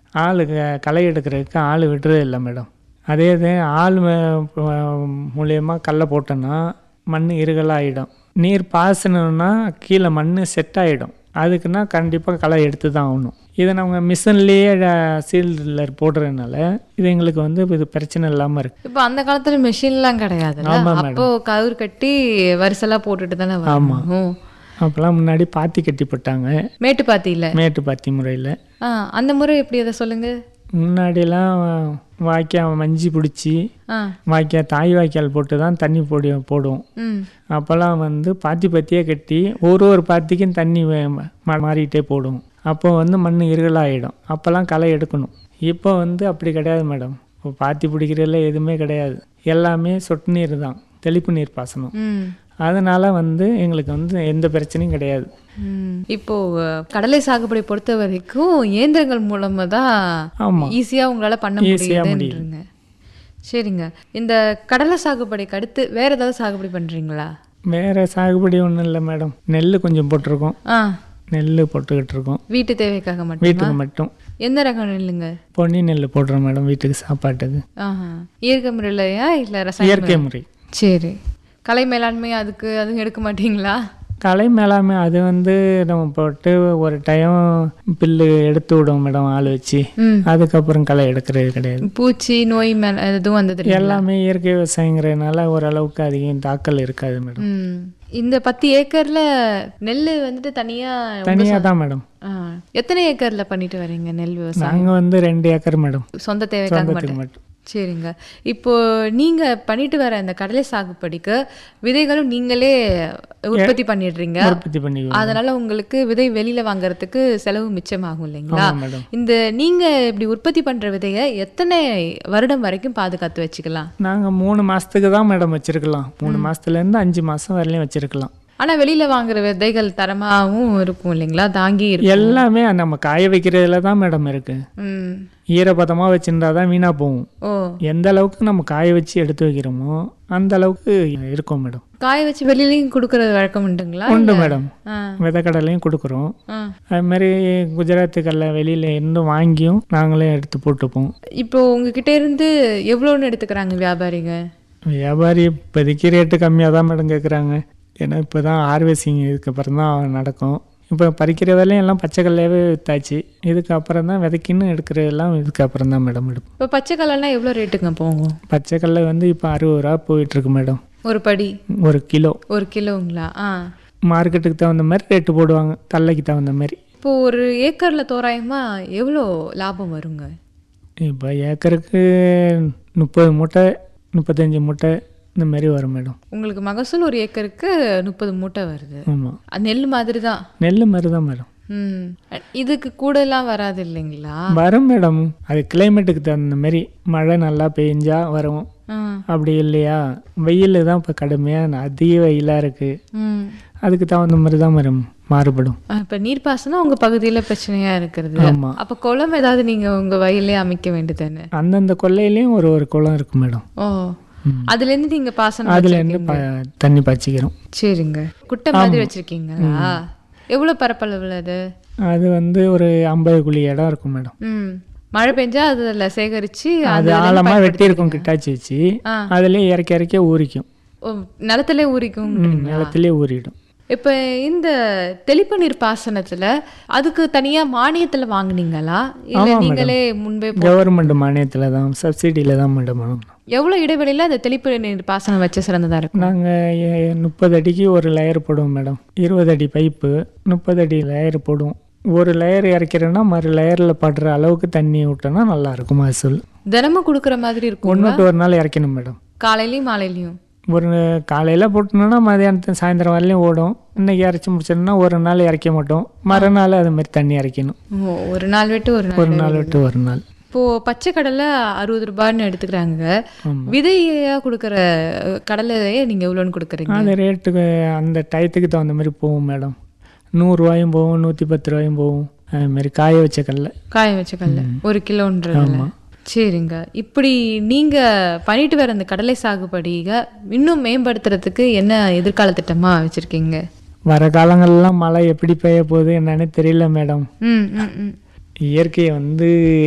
ஆள் க- களை எடுக்கிறதுக்கு ஆள் விடுறது இல்லை மேடம் அதே இது ஆள் மூலயமா கடல போட்டோன்னா மண் இருகலாகிடும் நீர் பாசணுன்னா கீழே மண் செட் ஆகிடும் அதுக்குன்னா கண்டிப்பாக களை எடுத்து தான் ஆகணும் இதை நம்ம மிஷின்லேயே சீல்டில் போடுறதுனால இது எங்களுக்கு வந்து இது பிரச்சனை இல்லாமல் இருக்குது இப்போ அந்த காலத்துல மெஷின்லாம் கிடையாதுல்ல ஆமா, madam. அப்போ கவுர் கட்டி வரிசெல்லாம் போட்டுட்டு தானே வரணும் அப்போல்லாம் முன்னாடி பாத்தி கட்டி போட்டாங்க மேட்டு பாத்தியில மேட்டு பாத்தி முறையில் ஆ அந்த முறை எப்படி அதை சொல்லுங்க முன்னாடியெல்லாம் வாய்க்கால் மஞ்சி பிடிச்சி ஆ வாய்க்கால் தாய் வாய்க்கால் போட்டு தான் தண்ணி போடி போடுவோம் ம் அப்போல்லாம் வந்து பாத்தி பாத்தியாக கட்டி ஒரு ஒரு பாத்திக்கும் தண்ணி வே- மா- மாறிக்கிட்டே போடுவோம் அப்போ வந்து மண் இருகலாகிடும் அப்போல்லாம் களை எடுக்கணும் இப்போ வந்து அப்படி கிடையாது மேடம் இப்போ பாத்தி பிடிக்கிறதுல எதுவுமே கிடையாது எல்லாமே சொட்டு நீர் தான் தெளிப்பு நீர் பாசனம் ம் அதனால் வந்து எங்களுக்கு வந்து எந்த பிரச்சனையும் கிடையாது ம். இப்போ அஹ், கடலை சாகுபடி பொறுத்த வரைக்கும் இயந்திரங்கள் மூலமா தான் ஆமாம் ஈஸியா உங்களால பண்ண ஈஸியா முடியுதுன்றீங்க சரிங்க இந்த கடலை சாகுபடிக்கு அடுத்து வேற ஏதாவது சாகுபடி பண்றீங்களா வேறு சாகுபடி ஒன்றும் இல்லை மேடம் நெல் கொஞ்சம் போட்டிருக்கோம் ஆ நெல் போட்டுக்கிட்டு இருக்கோம் வீட்டு தேவைக்காக மட்டும் வீட்டுக்கு மட்டும் எந்த ரகம் நெல்லுங்க பொன்னி நெல் போடுறோம் மேடம் வீட்டுக்கு சாப்பாட்டுக்கு ஆஹா இயற்கை முறையிலையா இல்ல ரசாயன இயற்கை முறை சரி கலை மேலாண்மை அதுக்கு அதுவும் எடுக்க மாட்டீங்களா களை மேலாமை அது வந்து நம்ம போட்டு ஒரு டைம் பில்லு எடுத்து விடுவோம் மேடம் ஆள் வச்சு ம் அதுக்கப்புறம் களை எடுக்கிறது கிடையாது பூச்சி நோய் மேல எதுவும் வந்தது இல்லையா? எல்லாமே இயற்கை விவசாயங்கிறதுனால ஓரளவுக்கு அதிகம் தாக்கல் இருக்காது மேடம் ம் இந்த பத்து ஏக்கர்ல நெல் வந்துட்டு தனியா தனியாக தான் மேடம் ஆ, எத்தனை ஏக்கர்ல பண்ணிட்டு வரீங்க நெல் விவசாயம் நாங்கள் வந்து ரெண்டு ஏக்கர் மேடம் சொந்த தேவைக்காக சொந்தத்துக்கு மட்டும் மட்டும் சரிங்க இப்போ நீங்க பண்ணிட்டு வர இந்த கடலை சாகுபடிக்கு விதைகளும் நீங்களே உற்பத்தி பண்ணிடுறீங்க உற்பத்தி பண்ணிக்குவோம் அதனால உங்களுக்கு விதை வெளியில வாங்குறதுக்கு செலவு மிச்சமாகும் இல்லைங்களா ஆமாம் மேடம் இந்த நீங்க இப்படி உற்பத்தி பண்ற விதையை எத்தனை வருடம் வரைக்கும் பாதுகாத்து வச்சுக்கலாம் நாங்கள் மூணு மாதத்துக்கு தான் மேடம் வச்சுருக்கலாம் மூணு மாதத்துலேருந்து அஞ்சு மாதம் வரலையும் வச்சுருக்கலாம் ஆனா வெளியில வாங்குற விதைகள் தரமாவும் இருக்கும் இல்லைங்களா தாங்கி இருக்கும் எல்லாமே நம்ம காய வைக்கிறதுல தான் மேடம் இருக்குது ம். ஈரப்பதமாக வச்சுருந்தா தான் வீணாக போகும் ஓ எந்த அளவுக்கு நம்ம காய வச்சு எடுத்து வைக்கிறோமோ அந்த அளவுக்கு இருக்கும் மேடம் காய வச்சு வெளியிலயும் கொடுக்கறது வழக்கம் உண்டுங்களா உண்டு மேடம் ஆ விதைக்கடலையும் கொடுக்குறோம் ஆ. அது மாதிரி குஜராத்து கடலை வெளியில் இன்னும் வாங்கியும் நாங்களே எடுத்து போட்டுப்போம் இப்போ உங்ககிட்ட இருந்து எவ்வளோன்னு எடுத்துக்கிறாங்க வியாபாரிங்க வியாபாரி இப்போதைக்கு ரேட்டு கம்மியாக தான் மேடம் கேட்குறாங்க ஏன்னா இப்போ தான் ஹார்வெஸ்டிங் இதுக்கப்புறம் தான் நடக்கும் இப்போ பறிக்கிற வேலையும் எல்லாம் பச்சை கடலையாவே வித்தாச்சு இதுக்கப்புறம் தான் விதைக்கின்னு எடுக்கிறதெல்லாம் இதுக்கப்புறம் தான் மேடம் எடுப்போம் இப்போ பச்சை கலர்னா எவ்வளோ ரேட்டுங்க போகும் பச்சை கடலை வந்து இப்போ அறுபது ரூபா போயிட்டுருக்கு மேடம் ஒரு படி ஒரு கிலோ ஒரு கிலோங்களா ஆ மார்க்கெட்டுக்கு தகுந்த மாதிரி ரேட்டு போடுவாங்க கடலைக்கு தகுந்த மாதிரி இப்போ ஒரு ஏக்கர்ல தோராயமா எவ்வளோ லாபம் வருங்க இப்போ ஏக்கருக்கு முப்பது மூட்டை முப்பத்தஞ்சு மூட்டை இந்த மாதிரி வரும் மேடம் உங்களுக்கு மகசூல் ஒரு ஏக்கருக்கு முப்பது மூட்டை வருது ஆமாம் அது நெல் மாதிரி தான் நெல் மாதிரி தான் மேடம் ம் இதுக்கு கூடலாம் வராது இல்லைங்களா வரும் மேடம் அது கிளைமேட்டுக்கு தகுந்த மாதிரி மழை நல்லா பெஞ்சா வரும் ஆ அப்படி இல்லையா வெயில் தான் இப்போ கடுமையாக அதிக வெயிலாக இருக்குது ம் அதுக்கு தகுந்த மாதிரி தான் வரும் மாறுபடும் இப்போ நீர்ப்பாசனம் உங்க பகுதியில பிரச்சனையா இருக்கிறது ஆமாம் அப்போ குளம் ஏதாவது நீங்க உங்க வயல்லே அமைக்க வேண்டியதானே அந்தந்த கொல்லையிலையும் ஒரு ஒரு குளம் இருக்கும் மேடம் ஓ அதுல இருந்து நீங்க பாசனம் அதுலேருந்து ப தண்ணி பாய்ச்சிக்கிறோம் சரிங்க குட்டை மாதிரி வச்சிருக்கீங்களா எவ்வளவு பரப்பளவுல அது அது வந்து ஒரு ஐம்பது குழி இடம் இருக்கும் மேடம் ம் மழை பெஞ்சா அதுல சேகரிச்சு அது அதுல இருந்து ஆழமாக வெட்டியிருக்கும் கிட்டாச்சி வச்சு ஆ. அதுலேயே இறக்க இறக்க ஊறிக்கும் ஓ, நிலத்திலே ஊறிக்கும் ம், நிலத்திலே ஊறிடும் இப்ப இந்த தெளிப்பு நீர் பாசனத்துல அதுக்கு தனியா மானியத்துல வாங்குனீங்களா இல்ல நீங்களே முன்பே போ- கவர்மெண்ட் மானியத்தில் தான் சப்சிடியில் தான் மேடம் வாங்கணும் எவ்வளவு இடைவெளியில அந்த தெளிப்பு நீர் பாசனம் வச்சு சிறந்ததா இருக்கும் நாங்கள் முப்பது அடிக்கு ஒரு லேயர் போடுவோம் மேடம் இருபது அடி பைப்பு முப்பது அடி லேயர் போடுவோம் ஒரு லேயர் இறக்கிறேன்னா மறு லேயரில் படுற அளவுக்கு தண்ணி விட்டோன்னா நல்லா இருக்கும் மகசூல் தினமும் கொடுக்குற மாதிரி இருக்கும் ஒன்று விட்டு ஒரு நாள் இறக்கணும் மேடம் காலையிலயும் மாலையிலயும் ஒரு காலையில் போட்டோம்னா மதியானத்து சாயந்தரம் வரலையும் ஓடும் இன்னைக்கு இறச்சி முடிச்சோம்னா ஒரு நாள் இறக்க மாட்டோம் மறுநாள் அது மாதிரி தண்ணி இறக்கணும் ஓ, ஒரு நாள் விட்டு ஒரு நாள் ஒரு நாள் விட்டு ஒரு நாள் இப்போ பச்சை கடலை அறுபது ரூபான்னு எடுத்துக்கிறாங்க ஆமா. விதையா கொடுக்குற அஹ், கடலையே நீங்க எவ்வளோன்னு கொடுக்குறீங்க அது ரேட்டுக்கு அந்த டயத்துக்கு தகுந்த மாதிரி போகும் மேடம் நூறுரூவாயும் போகும் நூற்றி பத்து ரூபாயும் போகும் அது மாதிரி காய வச்ச கடலை காய வச்ச கடலை ஒரு கிலோன்றதுல சரிங்க இப்படி நீங்க பண்ணிட்டு வர அந்த கடலை சாகுபடிக இன்னும் மேம்படுத்துறதுக்கு என்ன எதிர்கால திட்டமா வச்சிருக்கீங்க வர காலங்கள்லாம் மழை எப்படி பெய்ய போகுது என்னன்னு தெரியல மேடம் ம் ம் ம் இயற்கையை வந்து